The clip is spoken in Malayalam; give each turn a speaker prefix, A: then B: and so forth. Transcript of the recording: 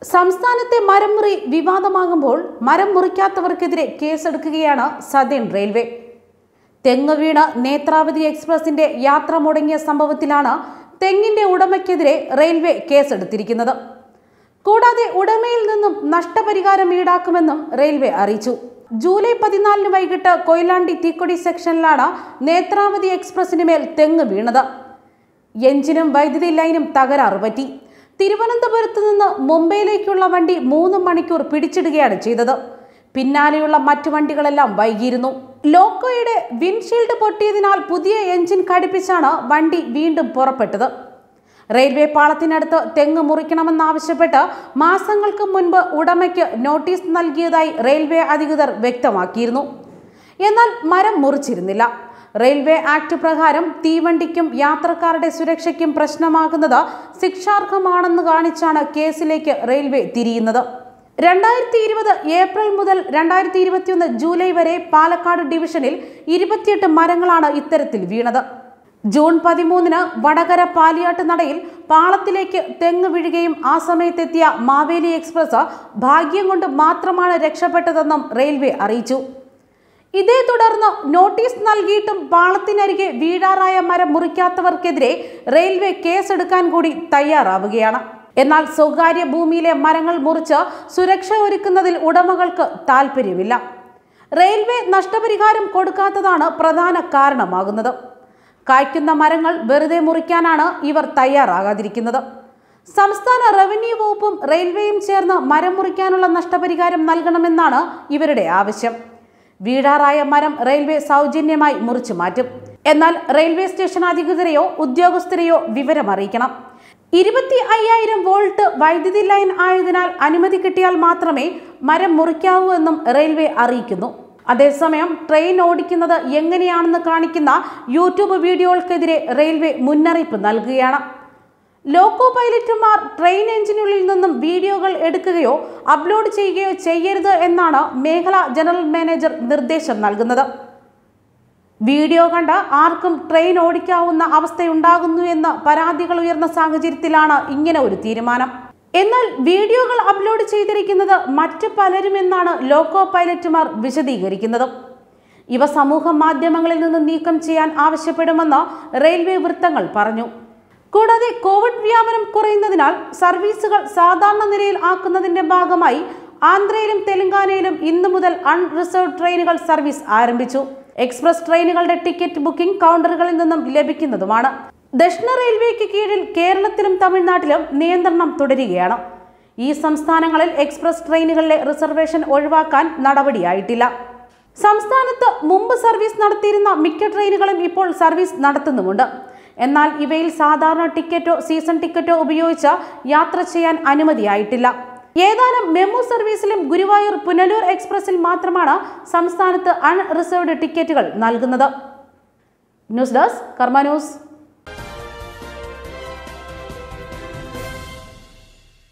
A: സംസ്ഥാനത്തെ മരം മുറി വിവാദമാകുമ്പോൾ മരം മുറിക്കാത്തവർക്കെതിരെ കേസെടുക്കുകയാണ് സദേൺ റെയിൽവേ തെങ്ങ് വീണ് നേത്രാവതി എക്സ്പ്രസിന്റെ യാത്ര മുടങ്ങിയ സംഭവത്തിലാണ് തെങ്ങിന്റെ ഉടമയ്ക്കെതിരെ റെയിൽവേ കേസെടുത്തിരിക്കുന്നത് കൂടാതെ ഉടമയിൽ നിന്നും നഷ്ടപരിഹാരം ഈടാക്കുമെന്നും റെയിൽവേ അറിയിച്ചു ജൂലൈ പതിനാലിന് വൈകിട്ട് കൊയിലാണ്ടി തീക്കൊടി സെക്ഷനിലാണ് നേത്രാവതി എക്സ്പ്രസിന് മേൽ തെങ്ങ് വീണത് എഞ്ചിനും വൈദ്യുതി ലൈനും തകരാറ് പറ്റി തിരുവനന്തപുരത്ത് നിന്ന് മുംബൈയിലേക്കുള്ള വണ്ടി മൂന്ന് മണിക്കൂർ പിടിച്ചിടുകയാണ് ചെയ്തത് പിന്നാലെയുള്ള മറ്റു വണ്ടികളെല്ലാം വൈകിയിരുന്നു ലോക്കോയുടെ വിൻഷീൽഡ് പൊട്ടിയതിനാൽ പുതിയ എഞ്ചിൻ ഘടിപ്പിച്ചാണ് വണ്ടി വീണ്ടും പുറപ്പെട്ടത് റെയിൽവേ പാളത്തിനടുത്ത് തെങ്ങ് മുറിക്കണമെന്നാവശ്യപ്പെട്ട് മാസങ്ങൾക്ക് മുൻപ് ഉടമയ്ക്ക് നോട്ടീസ് നൽകിയതായി റെയിൽവേ അധികൃതർ വ്യക്തമാക്കിയിരുന്നു എന്നാൽ മരം മുറിച്ചിരുന്നില്ല റെയിൽവേ ആക്ട് പ്രകാരം തീവണ്ടിക്കും യാത്രക്കാരുടെ സുരക്ഷയ്ക്കും പ്രശ്നമാകുന്നത് ശിക്ഷാർഹമാണെന്ന് കാണിച്ചാണ് കേസിലേക്ക് റെയിൽവേ തിരിയുന്നത് രണ്ടായിരത്തി ഇരുപത് ഏപ്രിൽ മുതൽ രണ്ടായിരത്തി ഇരുപത്തിയൊന്ന് ജൂലൈ വരെ പാലക്കാട് ഡിവിഷനിൽ ഇരുപത്തിയെട്ട് മരങ്ങളാണ് ഇത്തരത്തിൽ വീണത് ജൂൺ പതിമൂന്നിന് വടകര പാലിയാട്ട് നടയിൽ പാളത്തിലേക്ക് തെങ്ങ് വീഴുകയും ആ സമയത്തെത്തിയ മാവേലി എക്സ്പ്രസ് ഭാഗ്യം കൊണ്ട് മാത്രമാണ് രക്ഷപ്പെട്ടതെന്നും റെയിൽവേ അറിയിച്ചു ഇതേ തുടർന്ന് നോട്ടീസ് നൽകിയിട്ടും പാളത്തിനരികെ വീഴാറായ മരം മുറിക്കാത്തവർക്കെതിരെ റെയിൽവേ കേസെടുക്കാൻ കൂടി തയ്യാറാവുകയാണ് എന്നാൽ സ്വകാര്യ ഭൂമിയിലെ മരങ്ങൾ മുറിച്ച് സുരക്ഷ ഒരുക്കുന്നതിൽ ഉടമകൾക്ക് താൽപ്പര്യമില്ല റെയിൽവേ നഷ്ടപരിഹാരം കൊടുക്കാത്തതാണ് പ്രധാന കാരണമാകുന്നത് കായ്ക്കുന്ന മരങ്ങൾ വെറുതെ മുറിക്കാനാണ് ഇവർ തയ്യാറാകാതിരിക്കുന്നത് സംസ്ഥാന റവന്യൂ വകുപ്പും റെയിൽവേയും ചേർന്ന് മരം മുറിക്കാനുള്ള നഷ്ടപരിഹാരം നൽകണമെന്നാണ് ഇവരുടെ ആവശ്യം വീഴാറായ മരം റെയിൽവേ സൗജന്യമായി മുറിച്ചു മാറ്റും എന്നാൽ റെയിൽവേ സ്റ്റേഷൻ അധികൃതരെയോ ഉദ്യോഗസ്ഥരെയോ വിവരം അറിയിക്കണം ഇരുപത്തി അയ്യായിരം വോൾട്ട് വൈദ്യുതി ലൈൻ ആയതിനാൽ അനുമതി കിട്ടിയാൽ മാത്രമേ മരം മുറിക്കാവൂ എന്നും റെയിൽവേ അറിയിക്കുന്നു അതേസമയം ട്രെയിൻ ഓടിക്കുന്നത് എങ്ങനെയാണെന്ന് കാണിക്കുന്ന യൂട്യൂബ് വീഡിയോകൾക്കെതിരെ റെയിൽവേ മുന്നറിയിപ്പ് നൽകുകയാണ് ലോക്കോ പൈലറ്റുമാർ ട്രെയിൻ എഞ്ചിനുള്ളിൽ നിന്നും വീഡിയോകൾ എടുക്കുകയോ അപ്ലോഡ് ചെയ്യുകയോ ചെയ്യരുത് എന്നാണ് മേഖലാ ജനറൽ മാനേജർ നിർദ്ദേശം നൽകുന്നത് വീഡിയോ കണ്ട് ആർക്കും ട്രെയിൻ ഓടിക്കാവുന്ന അവസ്ഥയുണ്ടാകുന്നു എന്ന പരാതികൾ ഉയർന്ന സാഹചര്യത്തിലാണ് ഇങ്ങനെ ഒരു തീരുമാനം എന്നാൽ വീഡിയോകൾ അപ്ലോഡ് ചെയ്തിരിക്കുന്നത് മറ്റു പലരുമെന്നാണ് ലോക്കോ പൈലറ്റുമാർ വിശദീകരിക്കുന്നത് ഇവ സമൂഹ മാധ്യമങ്ങളിൽ നിന്ന് നീക്കം ചെയ്യാൻ ആവശ്യപ്പെടുമെന്ന് റെയിൽവേ വൃത്തങ്ങൾ പറഞ്ഞു കൂടാതെ കോവിഡ് വ്യാപനം കുറയുന്നതിനാൽ സർവീസുകൾ സാധാരണ നിലയിൽ ആക്കുന്നതിന്റെ ഭാഗമായി ആന്ധ്രയിലും തെലങ്കാനയിലും ഇന്നു മുതൽ അൺറിസർവ്ഡ് ട്രെയിനുകൾ സർവീസ് ആരംഭിച്ചു എക്സ്പ്രസ് ട്രെയിനുകളുടെ ടിക്കറ്റ് ബുക്കിംഗ് കൗണ്ടറുകളിൽ നിന്നും ലഭിക്കുന്നതുമാണ് ദക്ഷിണ റെയിൽവേക്ക് കീഴിൽ കേരളത്തിലും തമിഴ്നാട്ടിലും നിയന്ത്രണം തുടരുകയാണ് ഈ സംസ്ഥാനങ്ങളിൽ എക്സ്പ്രസ് ട്രെയിനുകളിലെ റിസർവേഷൻ ഒഴിവാക്കാൻ നടപടിയായിട്ടില്ല സംസ്ഥാനത്ത് മുമ്പ് സർവീസ് നടത്തിയിരുന്ന മിക്ക ട്രെയിനുകളും ഇപ്പോൾ സർവീസ് നടത്തുന്നുമുണ്ട് എന്നാൽ ഇവയിൽ സാധാരണ ടിക്കറ്റോ സീസൺ ടിക്കറ്റോ ഉപയോഗിച്ച് യാത്ര ചെയ്യാൻ അനുമതിയായിട്ടില്ല ഏതാനും മെമു സർവീസിലും ഗുരുവായൂർ പുനലൂർ എക്സ്പ്രസിൽ മാത്രമാണ് സംസ്ഥാനത്ത് അൺറിസർവ്ഡ് ടിക്കറ്റുകൾ നൽകുന്നത് ന്യൂസ് ഡെസ്ക് കർമ്മ ന്യൂസ്